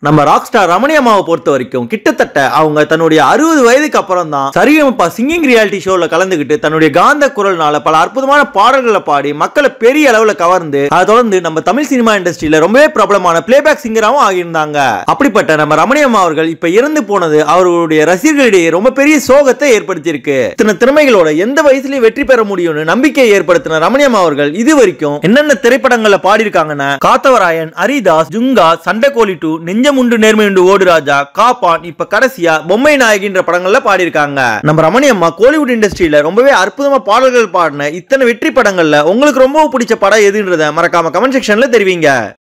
நம்ம rock star Ramani அம்மாவை பொறுத்த வரைக்கும் கிட்டத்தட்ட அவங்க தன்னுடைய அறுபது வயதுக்கு அப்புறம் தான் சரிகமப்பா சிங்கிங் ரியாலிட்டி ஷோல கலந்துக்கிட்டு தன்னுடைய காந்த குரல்னால பல அற்புதமான பாடல்களை பாடி மக்களை பெரிய அளவுல கவர்ந்து அதை தொடர்ந்து நம்ம தமிழ் சினிமா இண்டஸ்ட்ரியில ரொம்பவே பிரபலமான பிளேபேக் சிங்கராகவும் ஆகியிருந்தாங்க அப்படிப்பட்ட நம்ம ரமணி அம்மா அவர்கள் இப்ப இறந்து போனது அவர்களுடைய ரசிகர்களிடையே ரொம்ப பெரிய சோகத்தை ஏற்படுத்தியிருக்கு இத்தனை திறமைகளோட எந்த வயசுலயும் வெற்றி பெற முடியும்னு நம்பிக்கையை ஏற்படுத்தின ரமணி அம்மா அவர்கள் இது வரைக்கும் என்னென்ன திரைப்படங்கள்ல பாடியிருக்காங்கன்னா காத்தவராயன் ஹரிதாஸ் ஜுங்கா சண்டைக்கோழி டூ நெஞ்சமுண்டு நேர்மையுண்டு ஓடு ராஜா காப்பான் இப்ப கடைசியா பொம்மை நாயகின்ற படங்கள்ல பாடியிருக்காங்க நம்ம ரமணி அம்மா கோலிவுட் இண்டஸ்ட்ரியில ரொம்பவே அற்புதமா பாடல்கள் பாடின இத்தனை வெற்றி படங்கள்ல உங்களுக்கு ரொம்ப பிடிச்ச படம் எதுன்றத மறக்காம கமெண்ட் செக்ஷன்ல தெரிவிங்க